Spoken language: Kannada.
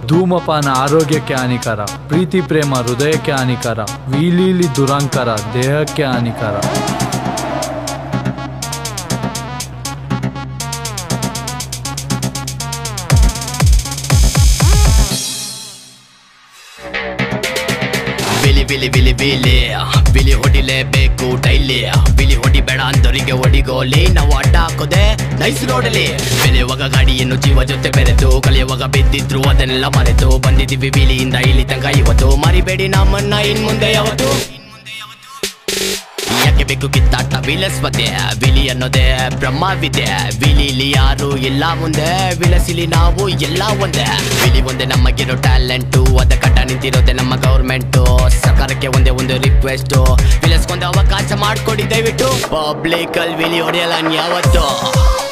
ಧೂಮಪಾನ ಆರೋಗ್ಯಕ್ಕೆ ಹಾನಿಕರ ಪ್ರೀತಿ ಪ್ರೇಮ ಹೃದಯಕ್ಕೆ ಹಾನಿಕರ ವೀಲೀಲಿ ದುರಂಕಾರ ದೇಹಕ್ಕೆ ಹಾನಿಕರ ಬಿಲಿ ಬಿಲಿ ಬಿಲಿ ಬಿಲಿ ಬಿಲಿ ಹೊಡಿಲೇಬೇಕು ಡೈಲಿ ಬಿಲಿ ಹೊಡಿಬೇಡ ಅಂದವರಿಗೆ ಹೊಡಿಗೋಲಿ ನಾವು ಅಡ್ಡ ಹಾಕೋದೆ ನೈಸ್ ರೋಡಲ್ಲಿ ಬೆಳೆಯುವಾಗ ಗಾಡಿಯನ್ನು ಜೀವ ಜೊತೆ ಬೆರೆತು ಕಲಿಯುವಾಗ ಬಿದ್ದಿದ್ರು ಅದನ್ನೆಲ್ಲ ಮರೆತು ಬಂದಿದ್ದೀವಿ ಬಿಲಿಯಿಂದ ಇಲ್ಲಿ ತನಕ ಇವತ್ತು ಮರಿಬೇಡಿ ನಮ್ಮನ್ನ ಇನ್ ಮುಂದೆ ಯಾವತ್ತು ಯಾಕೆ ಬೇಕು ಕಿತ್ತಾಟ ವಿಲಸ್ವತೆ ವಿಲಿ ಅನ್ನೋದೇ ಬ್ರಹ್ಮವಿದೆ ವಿಲಿಲಿ ಯಾರು ಇಲ್ಲ ಮುಂದೆ ವಿಲಸಿಲಿ ನಾವು ಎಲ್ಲ ಒಂದೇ ವಿಲಿ ಒಂದೇ ನಮಗಿರೋ ಟ್ಯಾಲೆಂಟು ಅದ ಕಟ್ಟ ನಿಂತಿರೋದೆ ನಮ್ಮ ಗೌರ್ಮೆಂಟು ಸರ್ಕಾರಕ್ಕೆ ಒಂದೇ ಒಂದು ರಿಕ್ವೆಸ್ಟ್ ವಿಲಸ್ಕೊಂದು ಅವಕಾಶ ಮಾಡ್ಕೊಡಿ ದಯವಿಟ್ಟು ಪಬ್ಲಿಕ್ ಅಲ್ಲಿ ವಿಲಿ ಹೊಡೆಯಲ್ಲ ಯಾವತ್ತು